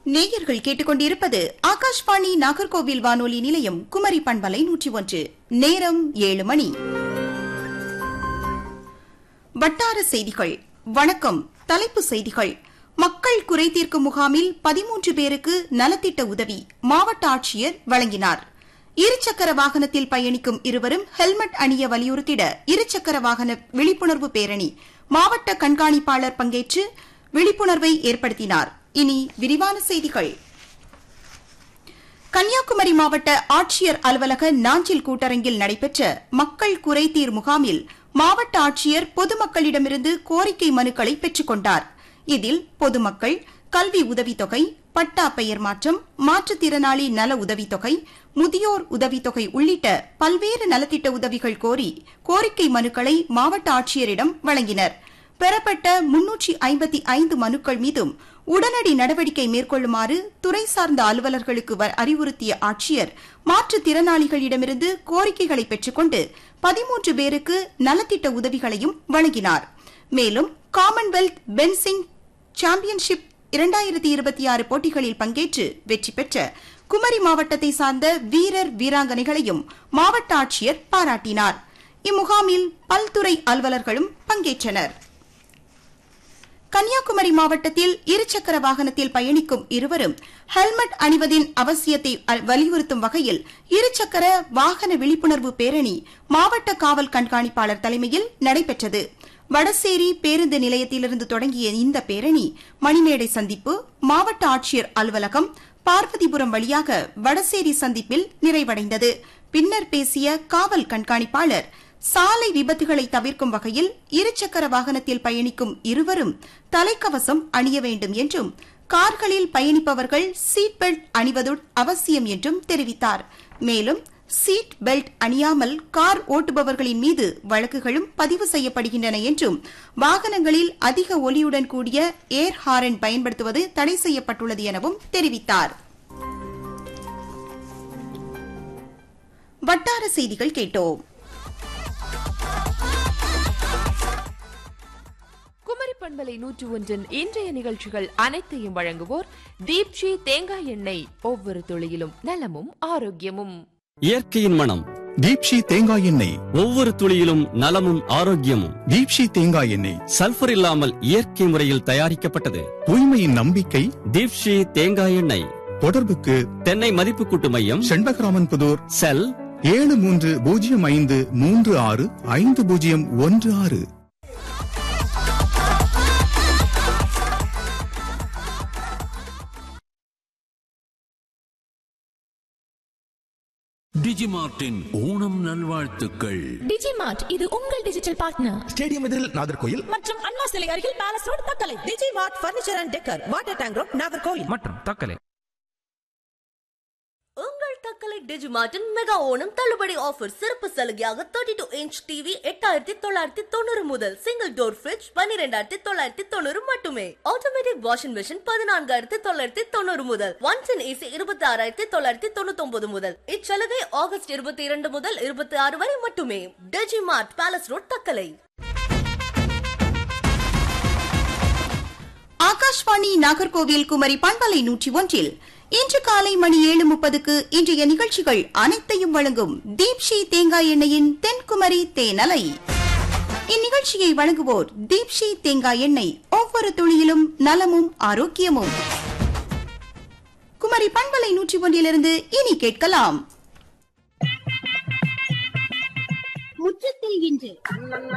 நேயர்கள் கேட்டுக்கொண்டிருப்பது ஆகாஷ்வாணி நாகர்கோவில் வானொலி நிலையம் குமரி பண்பலை நூற்றி ஒன்று நேரம் ஏழு மணி வட்டார செய்திகள் வணக்கம் தலைப்பு செய்திகள் மக்கள் குறை தீர்க்கும் முகாமில் பதிமூன்று பேருக்கு நலத்திட்ட உதவி மாவட்ட ஆட்சியர் வழங்கினார் இருசக்கர வாகனத்தில் பயணிக்கும் இருவரும் ஹெல்மெட் அணிய வலியுறுத்திட இருசக்கர வாகன விழிப்புணர்வு பேரணி மாவட்ட கண்காணிப்பாளர் பங்கேற்று விழிப்புணர்வை ஏற்படுத்தினார் இனி விரிவான செய்திகள் கன்னியாகுமரி மாவட்ட ஆட்சியர் அலுவலக நாஞ்சில் கூட்டரங்கில் நடைபெற்ற மக்கள் குறைதீர் முகாமில் மாவட்ட ஆட்சியர் பொதுமக்களிடமிருந்து கோரிக்கை மனுக்களை பெற்றுக் கொண்டார் இதில் பொதுமக்கள் கல்வி உதவித்தொகை பட்டா பெயர் மாற்றம் மாற்றுத்திறனாளி நல உதவித்தொகை முதியோர் உதவித்தொகை உள்ளிட்ட பல்வேறு நலத்திட்ட உதவிகள் கோரி கோரிக்கை மனுக்களை மாவட்ட ஆட்சியரிடம் வழங்கினர் பெறப்பட்ட முன்னூற்றி ஐம்பத்தி ஐந்து மனுக்கள் மீதும் உடனடி நடவடிக்கை மேற்கொள்ளுமாறு துறை சார்ந்த அலுவலர்களுக்கு அறிவுறுத்திய ஆட்சியர் மாற்றுத்திறனாளிகளிடமிருந்து கோரிக்கைகளை பெற்றுக்கொண்டு பதிமூன்று பேருக்கு நலத்திட்ட உதவிகளையும் வழங்கினார் மேலும் காமன்வெல்த் பென்சிங் சாம்பியன்ஷிப் இரண்டாயிரத்தி இருபத்தி ஆறு போட்டிகளில் பங்கேற்று வெற்றி பெற்ற குமரி மாவட்டத்தை சார்ந்த வீரர் வீராங்கனைகளையும் மாவட்ட ஆட்சியர் பாராட்டினார் இம்முகாமில் பல்துறை அலுவலர்களும் பங்கேற்றனர் கன்னியாகுமரி மாவட்டத்தில் இருசக்கர வாகனத்தில் பயணிக்கும் இருவரும் ஹெல்மெட் அணிவதின் அவசியத்தை வலியுறுத்தும் வகையில் இருசக்கர வாகன விழிப்புணர்வு பேரணி மாவட்ட காவல் கண்காணிப்பாளர் தலைமையில் நடைபெற்றது வடசேரி பேருந்து நிலையத்திலிருந்து தொடங்கிய இந்த பேரணி மணிமேடை சந்திப்பு மாவட்ட ஆட்சியர் அலுவலகம் பார்வதிபுரம் வழியாக வடசேரி சந்திப்பில் நிறைவடைந்தது பின்னர் பேசிய காவல் கண்காணிப்பாளர் சாலை விபத்துகளை தவிர்க்கும் வகையில் இருசக்கர வாகனத்தில் பயணிக்கும் இருவரும் தலைக்கவசம் அணிய வேண்டும் என்றும் கார்களில் பயணிப்பவர்கள் சீட் பெல்ட் அணிவது அவசியம் என்றும் தெரிவித்தார் மேலும் சீட் பெல்ட் அணியாமல் கார் ஓட்டுபவர்களின் மீது வழக்குகளும் பதிவு செய்யப்படுகின்றன என்றும் வாகனங்களில் அதிக ஒலியுடன் கூடிய ஏர் ஹாரன் பயன்படுத்துவது தடை செய்யப்பட்டுள்ளது எனவும் தெரிவித்தார் வட்டார செய்திகள் கேட்டோம் குமரி பண்பலை நூற்று ஒன்றின் இன்றைய நிகழ்ச்சிகள் அனைத்தையும் வழங்குவோர் தீப்ஷி தேங்காய் எண்ணெய் ஒவ்வொரு துளியிலும் நலமும் ஆரோக்கியமும் இயற்கையின் மனம் தீப்ஷி தேங்காய் எண்ணெய் ஒவ்வொரு துளியிலும் நலமும் ஆரோக்கியமும் தீப்ஷி தேங்காய் எண்ணெய் சல்பர் இல்லாமல் இயற்கை முறையில் தயாரிக்கப்பட்டது தூய்மையின் நம்பிக்கை தீப்ஷி தேங்காய் எண்ணெய் தொடர்புக்கு தென்னை மதிப்பு கூட்டு மையம் செண்பகராமன் புதூர் செல் ஏழு மூன்று பூஜ்ஜியம் ஐந்து மூன்று ஆறு ஐந்து பூஜ்ஜியம் ஒன்று ஆறு டிஜிமார்ட்டின் ஓணம் நல்வாழ்த்துக்கள் டிஜிமார்ட் இது உங்கள் டிஜிட்டல் பார்ட்னர் ஸ்டேடியம் எதிரில் நாகர்கோயில் மற்றும் அண்ணா சிலை அருகில் palace road Thuckalay Digi Mart furniture and decor water tank road Nagercoil மற்றும் தக்கலை உங்கள் தக்கலை டிஜிமார்ட்டின் மெகா ஓணம் தள்ளுபடி ஆஃபர் சிறப்பு சலுகையாக தேர்ட்டி டூ இன்ச் டிவி எட்டாயிரத்தி தொள்ளாயிரத்தி தொண்ணூறு முதல் சிங்கிள் டோர் ஃபிரிட்ஜ் பன்னிரெண்டாயிரத்தி தொள்ளாயிரத்தி தொண்ணூறு மட்டுமே ஆட்டோமேட்டிக் வாஷிங் மிஷின் பதினான்காயிரத்தி தொள்ளாயிரத்தி தொண்ணூறு முதல் ஒன் டென் ஏசி இருபத்தி ஆறாயிரத்தி தொள்ளாயிரத்தி தொண்ணூத்தி ஒன்பது முதல் இச்சலுகை ஆகஸ்ட் இருபத்தி இரண்டு முதல் இருபத்தி ஆறு வரை மட்டுமே DigiMart palace road Thuckalay Akashvani Nagercoil Kumari பண்பலை நூற்றி ஒன்றில் இன்று காலை மணி ஏழு முப்பதுக்கு இன்றைய நிகழ்ச்சிகள் அனைத்தையும் வழங்கும் தீப்ஷி தேங்காய் எண்ணெயின் தென்குமரி தேனலை இந்நிகழ்ச்சியை வழங்குவோர் தீப்ஷி தேங்காய் எண்ணெய் ஒவ்வொரு துளியிலும் நலமும் ஆரோக்கியமும் குமரி பண்பலை நூற்றி ஒன்றிலிருந்து இனி கேட்கலாம் முற்றத்தில் இன்று